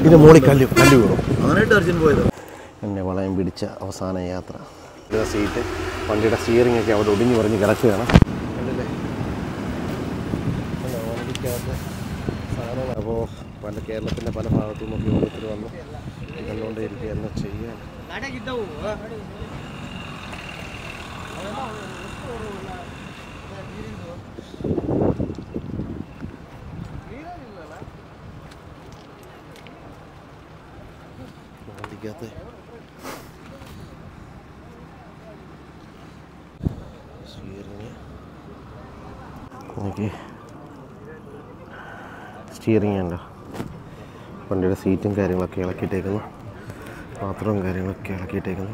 ഇതിന് മുകളിൽ കല്ല് കല്ല് വീണു അങ്ങനെയായിട്ട് അർജുൻ പോയത് എന്നെ വളയം പിടിച്ച അവസാന യാത്ര ഇത് സീറ്റ് വണ്ടിയുടെ സ്റ്റിയറിംഗ് ഒക്കെ അവിടെ ഒടിഞ്ഞു പറഞ്ഞ് കിടക്കുകയാണ് അപ്പോൾ പല കേരളത്തിൻ്റെ പല ഭാഗത്തു നിന്നൊക്കെ ഓരോരുത്തർ വന്ന് കണ്ടുകൊണ്ടേ ഇരിക്കുകയായിരുന്നു ചെയ്യാൻ വണ്ടിക്കകത്ത് സ്റ്റിയറിങ് നോക്കി സ്റ്റിയറിങ് ഉണ്ടോ വണ്ടിയുടെ സീറ്റും കാര്യങ്ങളൊക്കെ ഇളക്കിയിട്ടേക്കുന്നു പാത്രവും കാര്യങ്ങളൊക്കെ ഇളക്കിയിട്ടേക്കുന്നു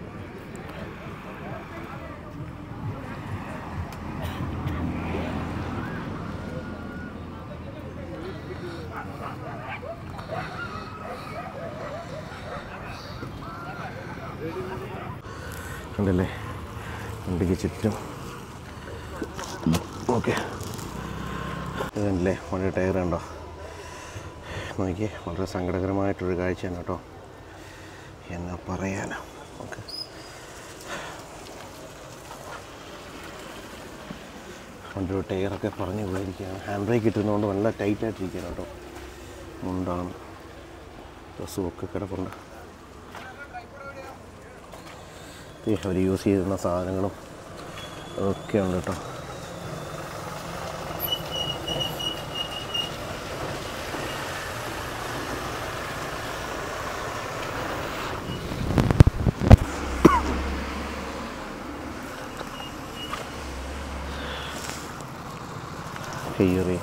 ഉണ്ടല്ലേ വണ്ടിക്ക് ചുറ്റും ഓക്കെ ഇതല്ലേ വണ്ടി ടയർ ഉണ്ടോ നോക്കി വളരെ സങ്കടകരമായിട്ടൊരു കാഴ്ചയാണ് കേട്ടോ എന്നാ പറയാനാ ഓക്കെ വണ്ടിയുടെ ടയറൊക്കെ പറഞ്ഞു പോയിരിക്കുകയാണ് ഹാൻഡ് ബ്രേക്ക് ഇട്ടുന്നതുകൊണ്ട് നല്ല ടൈറ്റായിട്ടിരിക്കുകയാണ് കേട്ടോ മുണ്ടാണ് ഡ്രസ്സും ഒക്കെ കിടപ്പുണ്ട് അവർ യൂസ് ചെയ്യുന്ന സാധനങ്ങളും ഒക്കെ ഉണ്ട് കേട്ടോ കയ്യേറി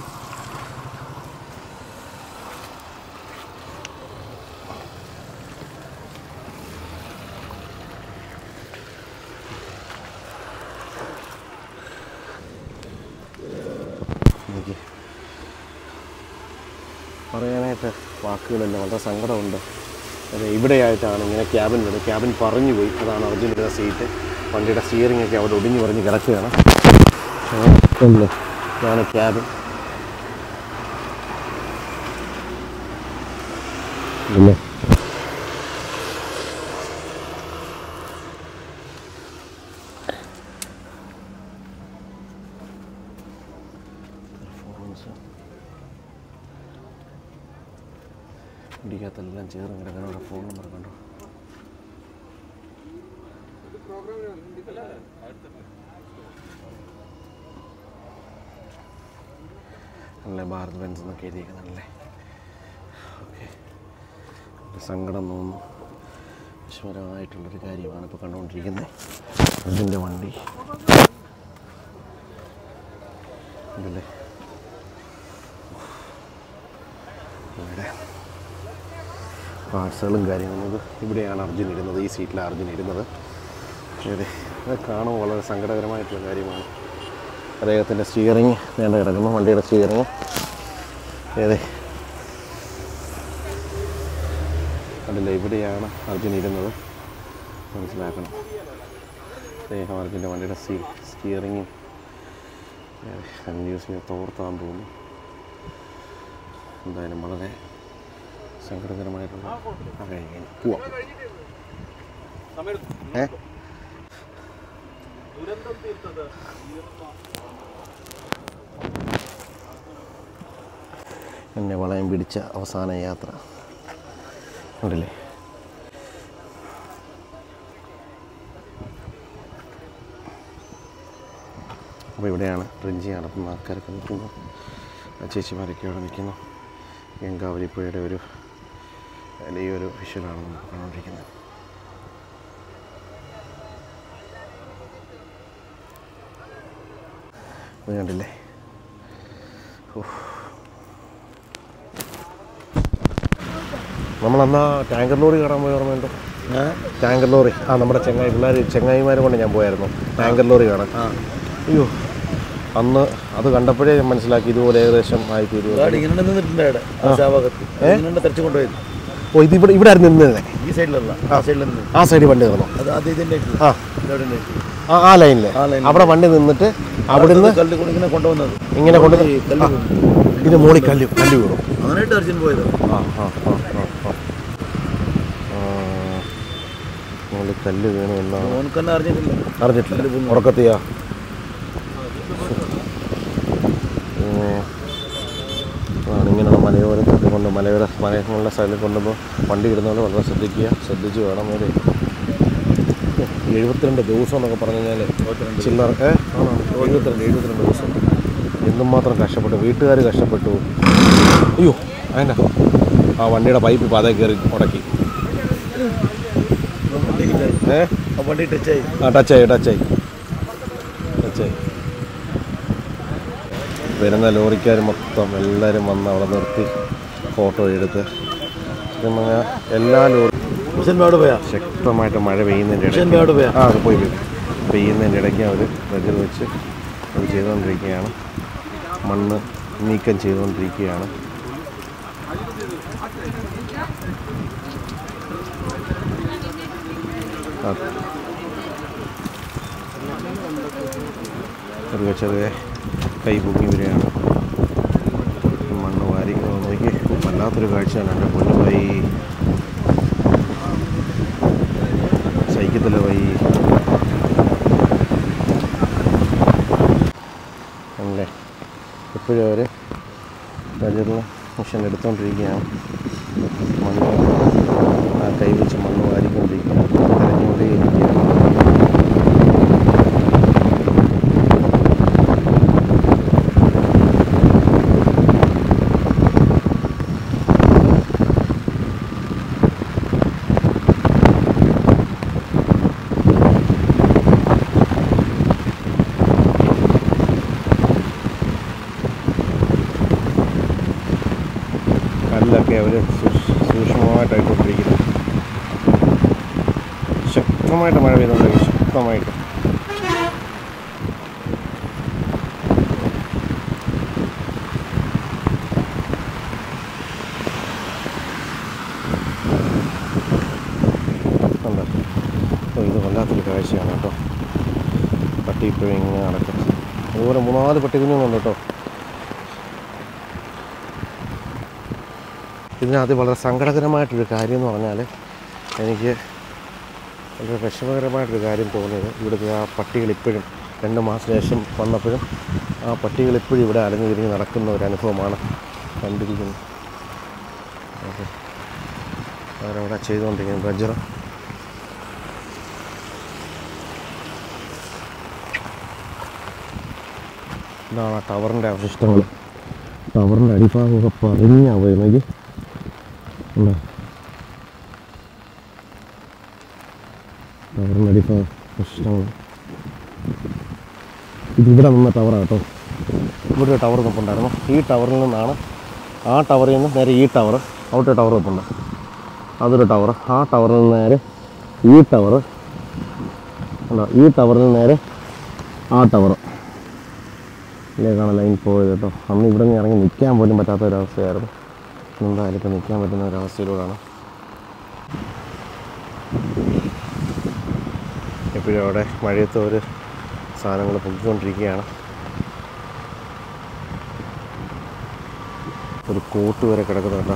എനിക്ക് പറയാനായിട്ട് വാക്കുകളില്ല വളരെ സങ്കടമുണ്ട് അത് ഇവിടെയായിട്ടാണ് ഇങ്ങനെ ക്യാബിൻ വരുന്നത് ക്യാബിൻ പറഞ്ഞു പോയി അതാണ് അർജുൻ്റെ സീറ്റ് വണ്ടിയുടെ സ്റ്റിയറിംഗ് ഒക്കെ അവിടെ ഒടിഞ്ഞു പറഞ്ഞ് കിടക്കുകയാണ് അല്ലേ ഇതാണ് ക്യാബിൻ ഇല്ലേ പെർഫോമൻസ് ഇടിക്കകത്തെല്ലാം ചേർന്ന് കിടക്കണം അവിടെ ഫോൺ നമ്പർ കണ്ടോ നല്ല ഭാരത് ബെൻസ് എന്നൊക്കെ എഴുതിയിരിക്കുന്നല്ലേ ഓക്കെ സങ്കടം തോന്നുന്നു വിഷമകരമായിട്ടുള്ളൊരു കാര്യമാണ് ഇപ്പോൾ കണ്ടുകൊണ്ടിരിക്കുന്നത് അതിൻ്റെ വണ്ടി ഉണ്ടല്ലേ ഇവിടെ പാർട്സുകളും കാര്യങ്ങളും ഇത് ഇവിടെയാണ് അർജുൻ ഇരുന്നത് ഈ സീറ്റിലാണ് അർജുൻ ഇരുന്നത് അതെ അത് കാണുമ്പോൾ വളരെ സങ്കടകരമായിട്ടുള്ള കാര്യമാണ് അദ്ദേഹത്തിൻ്റെ സ്റ്റിയറിങ് വേണ്ട കിടക്കുന്നു വണ്ടിയുടെ സ്റ്റിയറിങ് ഏതെ കണ്ടില്ല ഇവിടെയാണ് അർജുൻ ഇരുന്നത് മനസ്സിലാക്കണം അദ്ദേഹം അർജുൻ്റെ വണ്ടിയുടെ സീ സ്റ്റിയറിങ്ങും കൺഫ്യൂസിനെ തോർത്താൻ തോന്നുന്നു എന്തായാലും വളരെ സങ്കടകരമായിട്ടുള്ള ആ കഴിഞ്ഞു പോവാം ഏ എന്നെ വളയം പിടിച്ച അവസാന യാത്ര ഉണ്ടല്ലേ അപ്പോൾ ഇവിടെയാണ് റിഞ്ചി നടത്തുന്ന ആൾക്കാരൊക്കെ നിൽക്കുന്നു ആ ചേച്ചിമാരൊക്കെ അവിടെ നിൽക്കുന്നു ഗംഗാവലിപ്പുഴയുടെ ഒരു വലിയൊരു വിഷ്വലാണ് നമുക്ക് കണ്ടുകൊണ്ടിരിക്കുന്നത് ഇത് കണ്ടില്ലേ ഉഫ്. നമ്മളന്നാ ടാങ്കർ ലോറി കയറാൻ പോയി ഓർമ്മയുണ്ടോ ടാങ്കർ ലോറി ആ നമ്മുടെ ചെങ്ങായി പിള്ളേർ ചെങ്ങായിമാരെ കൊണ്ട് ഞാൻ പോയായിരുന്നു ടാങ്കർ ലോറി കാണാൻ അയ്യോ അന്ന് അത് കണ്ടപ്പോഴേ ഞാൻ മനസ്സിലാക്കി ഇതുപോലെ ഏകദേശം ആയിരത്തി ഇരുപത് ഗാഡി ഇങ്ങനെ നിന്നിട്ടുണ്ട് അവിടെ ആ ഭാഗത്ത് ഇങ്ങനെ തെരച്ചു കൊണ്ടുപോയത് ഓ ഇത് ഇവിടെ ഇവിടെ ആയിരുന്നു നിന്നത് ഈ സൈഡിലല്ല ആ സൈഡിൽ നിന്ന് ആ സൈഡിൽ വണ്ടി നിന്നു അത് അത് ഇതിൻ്റെ ആ ഇവിടെ ഉണ്ട്. ആ ആ ലൈനിൽ ആ line ല്. അവിടെ വണ്ടി നിന്നിട്ട് അവിടുന്ന് കല്ല് കൊണ്ട് ഇങ്ങനെ കൊണ്ടുവന്നത് ഇങ്ങനെ കൊണ്ട് ഈ കല്ല് ഇത് മോളിൽ കല്ല് കല്ല് വീണു അങ്ങനെയായിട്ട് അർജുൻ പോയത് ആ ആ ആ ആ ആ ആ. മോളിൽ കല്ല് വീണു എന്നാണ് ഓനക്ക് തന്നെ അറിഞ്ഞിട്ടില്ല അറിഞ്ഞിട്ടില്ല ഉറക്കത്തിയാ പിന്നെ ആണ് ഇങ്ങനെയുള്ള മലയോരത്തൊക്കെ കൊണ്ട് മലയോര മലകളുടെ സൈഡിൽ കൊണ്ടുമ്പോൾ വണ്ടി ഇടുന്നതുകൊണ്ട് വളരെ ശ്രദ്ധിക്കുക ശ്രദ്ധിച്ച് വേണം ഒരു എഴുപത്തിരണ്ട് ദിവസം എന്നൊക്കെ പറഞ്ഞു കഴിഞ്ഞാൽ ചില്ലറ ഏ ആണോ എഴുപത്തിരണ്ട് എഴുപത്തിരണ്ട് ദിവസം എന്തുമാത്രം കഷ്ടപ്പെട്ടു വീട്ടുകാർ കഷ്ടപ്പെട്ടു അയ്യോ അതിനാ ആ വണ്ടിയുടെ പൈപ്പ് ഇപ്പോൾ അതേ കയറി ഉടക്കി ഏ ആ വണ്ടി ടച്ചായി ആ ടച്ചായി ടച്ചായി ടച്ചായി വരുന്ന ലോറിക്കാർ മൊത്തം എല്ലാവരും വന്ന് അവിടെ നിർത്തി ഫോട്ടോ എടുത്ത് സത്യം പറഞ്ഞാൽ എല്ലാ ലോറി ഹുസൈൻ ബാട് പോയാ ശക്തമായിട്ട് മഴ പെയ്യുന്നതിൻ്റെ ഹുസൈൻ ഇടയ്ക്ക് ബാട് പോയാ ആ അത് പോയി പോയി പെയ്യുന്നതിൻ്റെ ഇടയ്ക്ക് അവർ വെജർ വെച്ച് അത് ചെയ്തുകൊണ്ടിരിക്കുകയാണ് മണ്ണ് നീക്കം ചെയ്തുകൊണ്ടിരിക്കുകയാണ് ആ. ചെറിയ ചെറിയ കൈ പൊങ്ങി വരികയാണ് മണ്ണ് വാരി നോക്കി വല്ലാത്തൊരു കാഴ്ചയാണ് എൻ്റെ പൊന്നുപോയി സഹിക്കത്തില്ല വൈ അല്ലേ ഇപ്പോഴും അവർ ബജറിൽ മിഷൻ എടുത്തുകൊണ്ടിരിക്കുകയാണ് മണ്ണ് ആ കൈ വെച്ച് മണ്ണ് വാരിക്കൊണ്ടിരിക്കുകയാണ് കരഞ്ഞുകൊണ്ടേയിരിക്കുകയാണ് കല്ലൊക്കെ അവർ സൂക്ഷ്മമായിട്ടായിക്കൊണ്ടിരിക്കുന്നു ശക്തമായിട്ട് മഴ പെയ്തുകൊണ്ടിരിക്കും ശക്തമായിട്ട് കണ്ടോ അപ്പോൾ ഇത് വല്ലാത്തൊരു കാഴ്ചയാണ് കേട്ടോ പട്ടി ഇപ്പോഴും ഇങ്ങനെ നടക്കും അതുപോലെ മൂന്നാല് പട്ടി കുഞ്ഞുങ്ങളുണ്ട് കേട്ടോ ഇതിനകത്ത് വളരെ സങ്കടകരമായിട്ടൊരു കാര്യം എന്ന് പറഞ്ഞാൽ എനിക്ക് വളരെ വിഷമകരമായിട്ടൊരു കാര്യം തോന്നിയത് ഇവിടുത്തെ ആ പട്ടികൾ ഇപ്പോഴും രണ്ട് മാസത്തിന് ശേഷം വന്നപ്പോഴും ആ പട്ടികൾ ഇപ്പോഴും ഇവിടെ അലഞ്ഞു തിരിഞ്ഞ് നടക്കുന്ന ഒരു അനുഭവമാണ് കണ്ടിരിക്കുന്നത് ഓക്കെ അവരവിടെ ചെയ്തുകൊണ്ടിരിക്കുന്നത് ബജറ ഇതാണ് ആ ടവറിൻ്റെ അവശിഷ്ടങ്ങൾ ടവറിൻ്റെ അടിഭാഗമൊക്കെ പറഞ്ഞാ വരുന്നെങ്കിൽ ഉണ്ടോ ടവറിൻ്റെ അടിഭാഗം അവശിഷ്ടങ്ങൾ ഇതിവിടെ നിന്ന ടവറാണ് കേട്ടോ ഇവിടെ ഒരു ടവർ നിൽപ്പുണ്ടായിരുന്നു ഈ ടവറിൽ നിന്നാണ് ആ ടവറിൽ നിന്ന് നേരെ ഈ ടവർ അവിടെ ടവർ നിൽപ്പുണ്ട് അതൊരു ടവർ ആ ടവറിൽ നിന്ന് നേരെ ഈ ടവർ ഉണ്ടോ ഈ ടവറിൽ നിന്ന് നേരെ ആ ടവർ ഇതിലേക്കാണ് ലൈൻ പോയത് കേട്ടോ അന്ന് ഇവിടെ നിന്ന് ഇറങ്ങി നിൽക്കാൻ പോലും പറ്റാത്ത ഒരവസ്ഥയായിരുന്നു എന്തായാലും ഇപ്പോൾ നിൽക്കാൻ പറ്റുന്ന ഒരവസ്ഥയിലൂടെയാണ് എപ്പോഴും അവിടെ മഴയത്ത് ഒരു സാധനങ്ങൾ പൊക്കിക്കൊണ്ടിരിക്കുകയാണ് ഒരു കോട്ട് വരെ കിടക്കുന്നുണ്ട്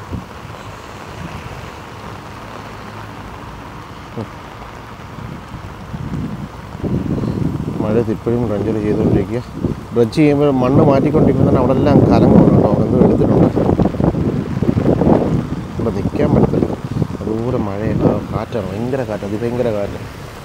മഴയത്ത് ഇപ്പോഴും റഞ്ചൽ ചെയ്തുകൊണ്ടിരിക്കുക ബ്രജ് ചെയ്യുമ്പോൾ മണ്ണ് മാറ്റിക്കൊണ്ടിരിക്കുമ്പോൾ അവിടെ എല്ലാം കലങ്ങുണ്ട് കേട്ടോ അവിടെ എന്തോ എടുത്തിട്ടുണ്ട് ഇവിടെ നിൽക്കാൻ പറ്റത്തില്ല അതുപോലെ മഴ ആ, കാറ്റാണ് ഭയങ്കര കാറ്റ് അതിഭയങ്കര കാറ്റ്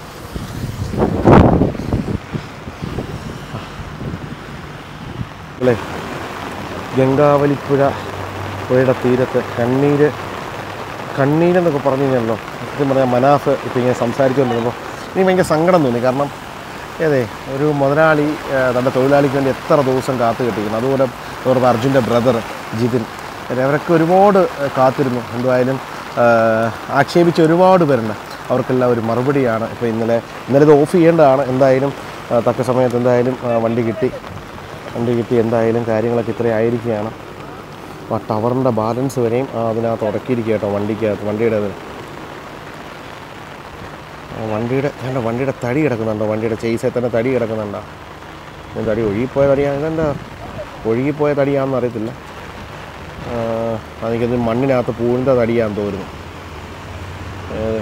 അല്ലേ ഗംഗാവലിപ്പുഴ പുഴയുടെ തീരത്ത് കണ്ണീര് കണ്ണീരെന്നൊക്കെ പറഞ്ഞു കഴിഞ്ഞല്ലോ സത്യം പറഞ്ഞാൽ മനാഫ് ഇപ്പം ഇങ്ങനെ സംസാരിച്ചുകൊണ്ടിരുന്നപ്പോൾ എനിക്ക് ഭയങ്കര സങ്കടം തോന്നി കാരണം ഏതേ ഒരു മുതലാളി ആ, തൻ്റെ തൊഴിലാളിക്ക് വേണ്ടി എത്ര ദിവസം കാത്തു കെട്ടിക്കുന്നു അതുപോലെ അവരുടെ അർജുൻ്റെ ബ്രദർ ജിതിൻ അവരൊക്കെ ഒരുപാട് ആ, കാത്തിരുന്നു എന്തായാലും ആ, ആക്ഷേപിച്ച ഒരുപാട് പേരുണ്ട് അവർക്കെല്ലാം ഒരു മറുപടിയാണ് ഇപ്പോൾ ഇന്നലെ ഇന്നലെ ഇത് ഓഫ് ചെയ്യേണ്ടതാണ് എന്തായാലും ആ, തക്ക സമയത്ത് എന്തായാലും ആ, വണ്ടി കിട്ടി വണ്ടി കിട്ടി എന്തായാലും കാര്യങ്ങളൊക്കെ ഇത്രയായിരിക്കുകയാണ് ആ ടവറിൻ്റെ ബാലൻസ് വരെയും ആ, അതിനകത്ത് ഉടക്കിയിരിക്കുക കേട്ടോ വണ്ടിക്കകത്ത് വണ്ടിയുടെ അത് ആ, വണ്ടിയുടെ വേണ്ട വണ്ടിയുടെ തടി കിടക്കുന്നുണ്ടോ വണ്ടിയുടെ ചെയ്സേ തന്നെ തടി കിടക്കുന്നുണ്ടോ ഇത് തടി ഒഴുകിപ്പോയ തടിയാണ് ഇതെന്താ ഒഴുകിപ്പോയ തടിയാണെന്ന് അറിയത്തില്ല ആ, എനിക്കത് മണ്ണിനകത്ത് പൂവിൻ്റെ തടിയാന്ന് തോന്നുന്നു ഏത്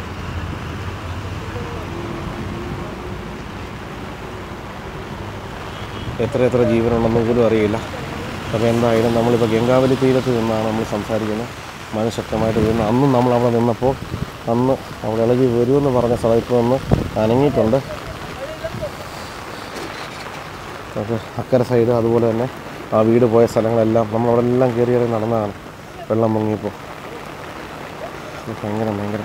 എത്ര എത്ര ജീവനുണ്ടെന്ന് പോലും അറിയില്ല അപ്പോൾ എന്തായാലും നമ്മളിപ്പോൾ ഗംഗാവലി തീരത്ത് നിന്നാണ് നമ്മൾ സംസാരിക്കുന്നത് മഴ ശക്തമായിട്ട് വരുന്നത് അന്നും നമ്മൾ അവിടെ നിന്നപ്പോൾ അന്ന് അവിടെ ഇളകി വരുമെന്ന് പറഞ്ഞ സ്ഥലത്ത് നിന്ന് അനങ്ങിയിട്ടുണ്ട് നമുക്ക് അക്കരെ സൈഡ് അതുപോലെ തന്നെ ആ വീട് പോയ സ്ഥലങ്ങളെല്ലാം നമ്മളവിടെ എല്ലാം കയറി ഇറങ്ങി നടന്നതാണ് വെള്ളം പൊങ്ങിയപ്പോൾ ഇത് ഭയങ്കര ഭയങ്കര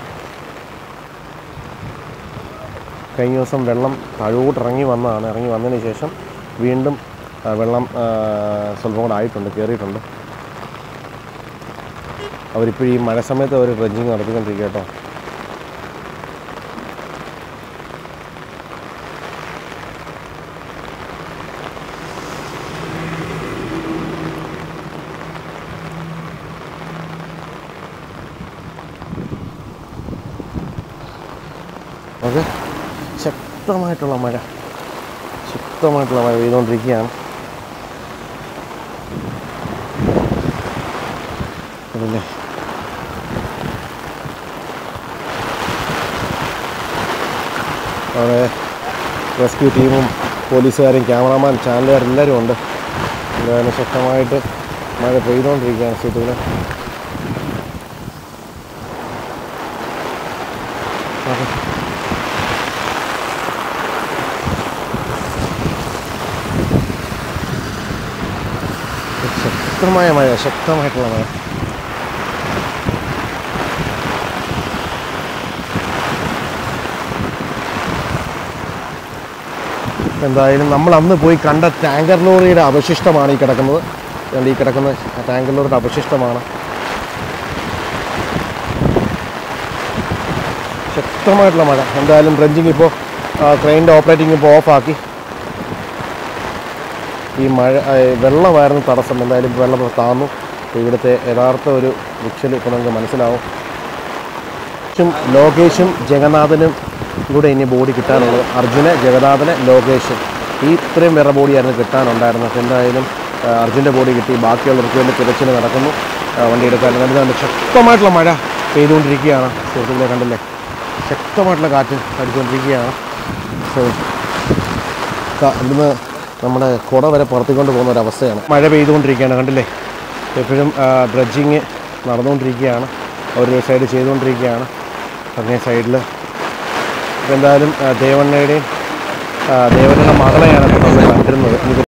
കഴിഞ്ഞ ദിവസം വെള്ളം താഴോട്ട് ഇറങ്ങി വന്നതാണ് ഇറങ്ങി വന്നതിന് ശേഷം വീണ്ടും ആ, വെള്ളം ആ, സ്വല്പം കൂടെ ആയിട്ടുണ്ട് കയറിയിട്ടുണ്ട് അവരിപ്പോൾ ഈ മഴ സമയത്ത് അവർ ഡ്രഡ്ജിങ് നടത്തിക്കൊണ്ടിരിക്കുക കേട്ടോ ഓക്കെ ശക്തമായിട്ടുള്ള മഴ ശക്തമായിട്ടുള്ള മഴ പെയ്തുകൊണ്ടിരിക്കുകയാണ് അതല്ലേ അവിടെ റെസ്ക്യൂ ടീമും പോലീസുകാരും ക്യാമറാമാൻ ചാനലുകാർ എല്ലാവരും ഉണ്ട് എന്തായാലും ശക്തമായിട്ട് മഴ പെയ്തുകൊണ്ടിരിക്കുകയാണ് സീറ്റുകൾ ശക്തമായ മഴ ശക്തമായിട്ടുള്ള മഴ എന്തായാലും നമ്മൾ അന്ന് പോയി കണ്ട ടാങ്കർ ലോറിയുടെ അവശിഷ്ടമാണ് ഈ കിടക്കുന്നത് അതുകൊണ്ട് ഈ കിടക്കുന്ന ടാങ്കർ ലോറിയുടെ അവശിഷ്ടമാണ് ശക്തമായിട്ടുള്ള മഴ എന്തായാലും ഡ്രഞ്ചിങ് ഇപ്പോൾ ക്രെയിൻ്റെ ഓപ്പറേറ്റിംഗ് ഇപ്പോൾ ഓഫാക്കി ഈ മഴ ആ, വെള്ളമായിരുന്നു തടസ്സം എന്തായാലും ഇപ്പോൾ വെള്ളം താന്നു അപ്പോൾ ഇവിടുത്തെ യഥാർത്ഥ ഒരു വിക്ഷൽ ഇപ്പോൾ നമുക്ക് മനസ്സിലാവും ും ലോകേഷും ജഗന്നാഥനും കൂടെ ഇനി ബോഡി കിട്ടാനുള്ളത് അർജുന് ജഗന്നാഥന് ലോകേഷും ഈ ഇത്രയും വേറെ ബോഡിയായിരുന്നു കിട്ടാനുണ്ടായിരുന്നത് അപ്പോൾ എന്തായാലും ആ, അർജുൻ്റെ ബോഡി കിട്ടി ബാക്കിയുള്ളവർക്ക് വേണ്ടി തിരച്ചിൽ നടക്കുന്നു ആ, വണ്ടി എടുക്കാൻ എന്നിട്ട് ശക്തമായിട്ടുള്ള മഴ പെയ്തുകൊണ്ടിരിക്കുകയാണ് സുഹൃത്തുക്കളെ കണ്ടില്ലേ ശക്തമായിട്ടുള്ള കാറ്റ് അടിച്ചുകൊണ്ടിരിക്കുകയാണ് സോ ക- ഇവിടുന്ന് നമ്മുടെ കുട വരെ പുറത്തിക്കൊണ്ട് പോകുന്ന ഒരവസ്ഥയാണ് മഴ പെയ്തുകൊണ്ടിരിക്കുകയാണ് കണ്ടില്ലേ എപ്പോഴും ഡ്രഡ്ജിങ് നടന്നുകൊണ്ടിരിക്കുകയാണ് അവർ സൈഡ് ചെയ്തുകൊണ്ടിരിക്കുകയാണ് അങ്ങേ സൈഡിൽ എന്തായാലും ആ, ദേവണ്ണയുടെയും ആ, ദേവണ്ണയുടെ മകളെയാണ് ഇപ്പോൾ നമ്മൾ കണ്ടിരുന്നത് ഇനി